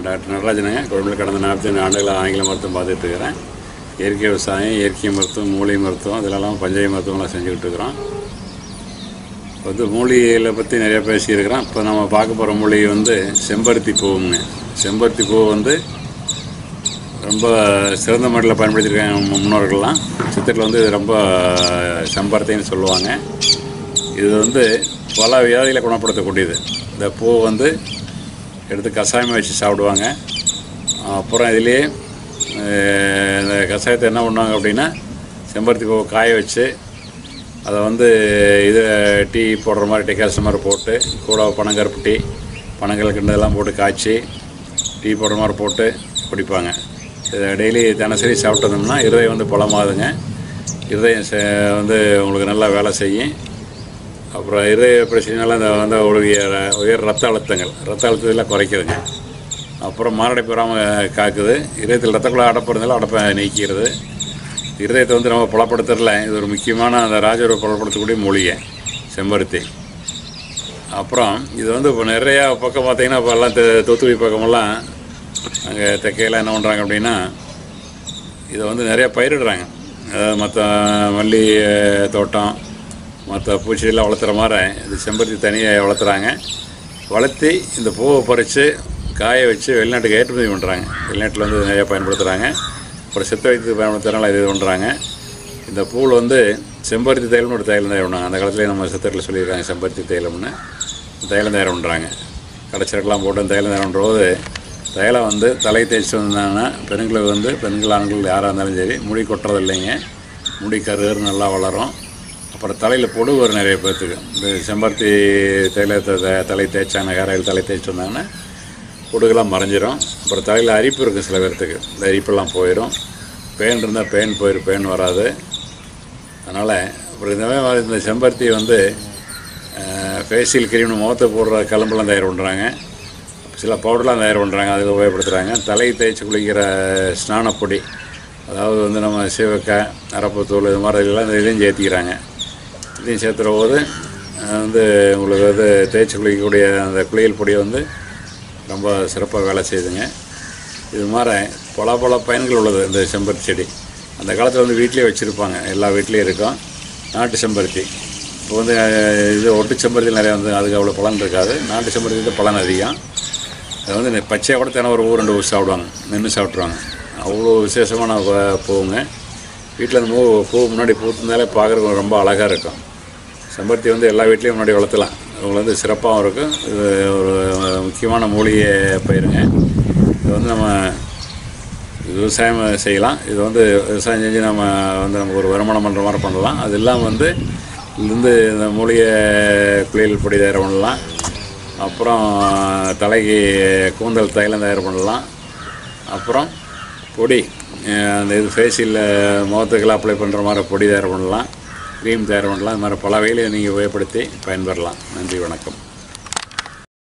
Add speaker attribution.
Speaker 1: doctor நடராஜனுங்க குழந்தை கடந்த நாற்பத்தி ஆண்டுகளாக ஆங்கில மருத்துவம் பார்த்துட்டு இருக்கிறேன் இயற்கை விவசாயம் இயற்கை மருத்துவம் மூலிகை மருத்துவம் இதிலெல்லாம் பஞ்சய மருத்துவம்லாம் செஞ்சுக்கிட்டு இருக்கிறோம் வந்து மூலிகைகளை பற்றி நிறைய பேசியிருக்கிறோம் இப்போ நம்ம பார்க்க போகிற மூலிகை வந்து செம்பருத்தி பூவுங்க செம்பருத்தி பூ வந்து ரொம்ப சிறந்த முறையில் பயன்படுத்தியிருக்காங்க நம்ம முன்னோர்கள்லாம் சித்தரில் வந்து இது ரொம்ப செம்பருத்தின்னு சொல்லுவாங்க இது வந்து பல வியாதிகளை குணப்படுத்தக்கூடியது இந்த பூ வந்து எடுத்து கஷாயமாக வச்சு சாப்பிடுவாங்க அப்புறம் இதுலேயே அஹ், இந்த கஷாயத்தை என்ன பண்ணுவாங்க அப்படின்னா செம்பருத்தி பூவை காய வச்சு அதை வந்து இது டீ போடுற மாதிரி டெக்காசன் மாதிரி போட்டு கூட பனங்கருப்பு டீ பனங்கள் கிண்டதெல்லாம் போட்டு காய்ச்சி டீ போடுற மாதிரி போட்டு குடிப்பாங்க இதை டெய்லி தினசரி சாப்பிட்டு வந்தோம்னா இருதயம் வந்து பலமாகுதுங்க இருதயம் செ- வந்து உங்களுக்கு நல்லா வேலை செய்யும் அப்புறம் இருதய பிரச்சனைனால இந்த வந்து உயர் உயர் ரத்த அழுத்தங்கள் ரத்த அழுத்தத்தில் குறைக்குதுங்க அப்புறம் மாரடைப்பு வராமல் காக்குது இதயத்தில் ரத்தக்குள்ள அடப்பு இருந்தாலும் அடப்பை நீக்கிறது இருதயத்தை வந்து நம்ம புலப்படுத்துறதுல இது ஒரு முக்கியமான அந்த ராஜரை புலப்படுத்தக்கூடிய மூலிகை செம்பருத்தி அப்புறம் இது வந்து இப்போ நிறையா பக்கம் பார்த்தீங்கன்னா இப்போ எல்லாம் து- தூத்துக்குடி பக்கமெல்லாம் அங்கே தெற்கையெல்லாம் என்ன பண்ணுறாங்க அப்படின்னா இதை வந்து நிறையா பயிரிடுறாங்க அதாவது மற்ற மல்லி அஹ், தோட்டம் மற்ற பூச்செடியெல்லாம் வளர்த்துற மாதிரி இந்த செம்பருத்தி தனியாக வளர்த்துறாங்க வளர்த்தி இந்த பூவை பறித்து காய வச்சு வெளிநாட்டுக்கு ஏற்றுமதி பண்ணுறாங்க வெளிநாட்டில் வந்து நிறையா பயன்படுத்துகிறாங்க அப்புறம் சித்த வைத்து பயன்படுத்துறதுனால இது பண்ணுறாங்க இந்த பூவில் வந்து செம்பருத்தி தைலம்னு ஒரு தைலம் தயார் பண்ணாங்க அந்த காலத்துலேயே நம்ம சித்தரில் சொல்லியிருக்காங்க செம்பருத்தி தைலம்னு தைலம் தயார் பண்ணுறாங்க கடைச்சிறக்கெல்லாம் போட்டு தைலம் தயார் பண்ணுறது தைலம் வந்து தலை தேய்ச்சி வந்தாங்கன்னா பெண்களுக்கு வந்து பெண்கள் ஆண்கள் யாராக இருந்தாலும் சரி முடி கொட்டுறது இல்லைங்க முடி கருகரு நல்லா வளரும் அப்புறம் தலையில் பொடு வரும் நிறைய பேர்த்துக்கு இந்த செம்பருத்தி தைலத்தை த- தலை தேய்ச்சாங்க ஹேர் ஆயில் தலை தேய்ச்சி வந்தாங்கன்னா பொடுகெல்லாம் மறைஞ்சிரும் அப்புறம் தலையில் அரிப்பு இருக்குது சில பேர்த்துக்கு இந்த அரிப்பெல்லாம் போயிடும் பேன் இருந்தால் பேன் போயிடும் பேன் வராது அதனால் அப்புறம் இந்த மாதிரி இந்த செம்பருத்தி வந்து ஃபேஷியல் கிரீம்னு முகத்தை போடுற கிளம்பெல்லாம் தயார் பண்ணுறாங்க சில பவுடர்லாம் தயார் பண்ணுறாங்க அதில் உபயோகப்படுத்துகிறாங்க தலை தேய்ச்சி குளிக்கிற ஸ்நானப்பொடி அதாவது வந்து நம்ம சீவக்காய் அரப்புத்தூள் இது மாதிரி எல்லாம் இந்த இதையும் சேர்த்திக்கிறாங்க இதையும் சேர்த்துற போது அஹ், வந்து உங்களுக்கு வந்து தேய்ச்சி குளிக்கக்கூடிய அந்த குளியல் பொடியை வந்து ரொம்ப சிறப்பாக வேலை செய்யுதுங்க இது மாதிரி பல பல பயன்கள் உள்ளது இந்த செம்பருத்தி செடி அந்த காலத்தில் வந்து வீட்டிலேயே வச்சுருப்பாங்க எல்லா வீட்லேயும் இருக்கும் நாட்டு செம்பருத்தி இப்போ வந்து அஹ், இது ஒட்டு செம்பருத்தி நிறையா வந்து அதுக்கு அவ்வளோ பலன் இருக்காது நாட்டு செம்பருத்தி பலன் அதிகம் அது வந்து இந்த பச்சையாக கூட தினம் ஒரு ஊர் ரெண்டு ஊர் சாப்பிடுவாங்க நின்று சாப்பிட்ருவாங்க அவ்வளோ விசேஷமான ப- பூவுங்க வீட்டில் அந்த பூ பூ முன்னாடி பூத்துனாலே பார்க்குறதுக்கு ரொம்ப அழகாக இருக்கும் செம்பருத்தி வந்து எல்லா வீட்லேயும் முன்னாடி வளர்த்தலாம் இவங்க வந்து சிறப்பாகவும் இருக்கும் இது ஒரு முக்கியமான மூலிகை பயிருங்க இது வந்து நம்ம விவசாயம் செய்யலாம் இது வந்து விவசாயம் செஞ்சு நம்ம வந்து நமக்கு ஒரு வருமானம் பண்ணுற மாதிரி பண்ணலாம் அது இல்லாமல் வந்து இதுலேருந்து இந்த மூலிகை குளியல் பொடி தயார் பண்ணலாம் அப்புறம் தலைக்கு கூந்தல் தைலம் தயார் பண்ணலாம் அப்புறம் பொடி அஹ் அந்த இது ஃபேஷியலில் முகத்துக்கெல்லாம் அப்ளை பண்ணுற மாதிரி பொடி தயார் பண்ணலாம் க்ரீம் தயார் பண்ணலாம் இது மாதிரி பல வகையில் நீங்கள் உபயோகப்படுத்தி பயன்பெறலாம் நன்றி வணக்கம்